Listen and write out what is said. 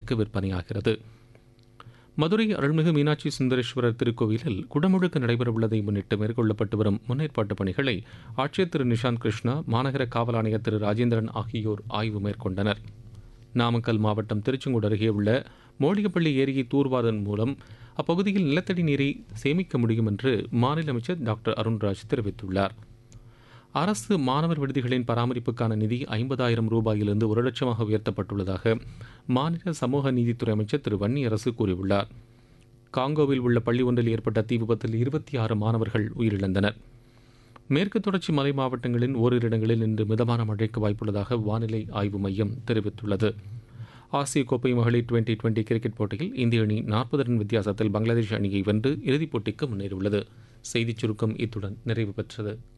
ரூபாய்க்கு விற்பனையாகிறது மதுரை அருள்மிகு மீனாட்சி சுந்தரேஸ்வரர் திருக்கோவிலில் குடமுழுக்கு நடைபெறவுள்ளதை முன்னிட்டு மேற்கொள்ளப்பட்டு வரும் முன்னேற்பாட்டு பணிகளை ஆட்சியர் திரு நிஷாந்த் கிருஷ்ணா மாநகர காவல் ஆணையர் திரு ராஜேந்திரன் ஆகியோர் ஆய்வு மேற்கொண்டனர் நாமக்கல் மாவட்டம் திருச்செங்கோடு அருகே உள்ள மோடிகப்பள்ளி ஏரியை தூர்வாரதன் மூலம் அப்பகுதியில் நிலத்தடி நீரை சேமிக்க முடியும் என்று மாநில அமைச்சர் டாக்டர் அருண்ராஜ் தெரிவித்துள்ளார் அரசு மாணவர் விடுதிகளின் பராமரிப்புக்கான நிதி ஐம்பதாயிரம் ரூபாயிலிருந்து ஒரு லட்சமாக உயர்த்தப்பட்டுள்ளதாக மாநில சமூக நீதித்துறை அமைச்சர் திரு வன்னியரசு கூறியுள்ளார் காங்கோவில் உள்ள பள்ளி ஒன்றில் ஏற்பட்ட தீ விபத்தில் இருபத்தி ஆறு மாணவர்கள் உயிரிழந்தனர் மேற்கு தொடர்ச்சி மலை மாவட்டங்களின் ஓரிரு இடங்களில் இன்று மிதமான மழைக்கு வாய்ப்புள்ளதாக வானிலை ஆய்வு மையம் தெரிவித்துள்ளது ஆசிய கோப்பை மகளிர் டுவெண்டி டுவெண்டி கிரிக்கெட் போட்டியில் இந்திய அணி நாற்பது ரன் வித்தியாசத்தில் பங்களாதேஷ் அணியை வென்று இறுதிப் போட்டிக்கு முன்னேறியுள்ளது செய்திச் சுருக்கம் இத்துடன் நிறைவு பெற்றது